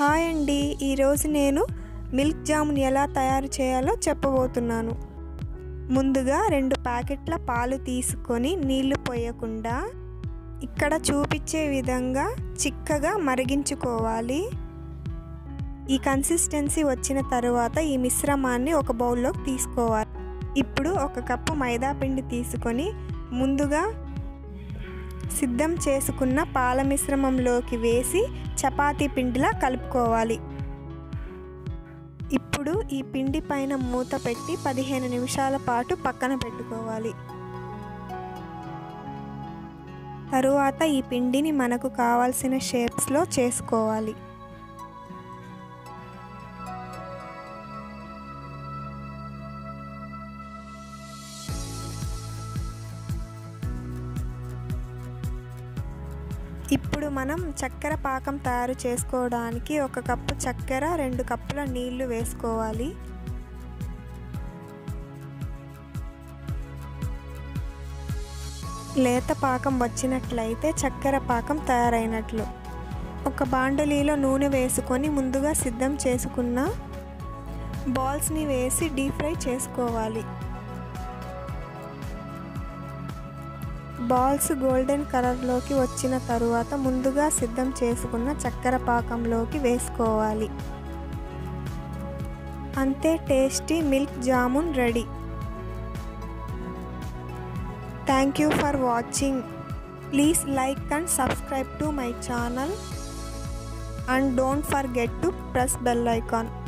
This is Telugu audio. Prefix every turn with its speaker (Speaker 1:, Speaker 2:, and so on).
Speaker 1: హాయ్ అండి ఈరోజు నేను మిల్క్ జామున్ ఎలా తయారు చేయాలో చెప్పబోతున్నాను ముందుగా రెండు ప్యాకెట్ల పాలు తీసుకొని నీళ్లు పోయకుండా ఇక్కడ చూపించే విధంగా చిక్కగా మరిగించుకోవాలి ఈ కన్సిస్టెన్సీ వచ్చిన తరువాత ఈ మిశ్రమాన్ని ఒక బౌల్లోకి తీసుకోవాలి ఇప్పుడు ఒక కప్పు మైదా పిండి తీసుకొని ముందుగా సిద్ధం చేసుకున్న పాల మిశ్రమంలోకి వేసి చపాతీ పిండిలా కలుపుకోవాలి ఇప్పుడు ఈ పిండి పైన మూత పెట్టి పదిహేను నిమిషాల పాటు పక్కన పెట్టుకోవాలి తరువాత ఈ పిండిని మనకు కావాల్సిన షేప్స్లో చేసుకోవాలి ఇప్పుడు మనం చక్కెర పాకం తయారు చేసుకోవడానికి ఒక కప్పు చక్కెర రెండు కప్పుల నీళ్లు వేసుకోవాలి లేత పాకం వచ్చినట్లయితే చక్కెర పాకం తయారైనట్లు ఒక బాండలీలో నూనె వేసుకొని ముందుగా సిద్ధం చేసుకున్న బాల్స్ని వేసి డీప్ ఫ్రై చేసుకోవాలి బాల్స్ గోల్డెన్ కలర్లోకి వచ్చిన తరువాత ముందుగా సిద్ధం చేసుకున్న చక్కెర పాకంలోకి వేసుకోవాలి అంతే tasty milk jamun ready thank you for watching please like and subscribe to my channel and don't forget to press bell icon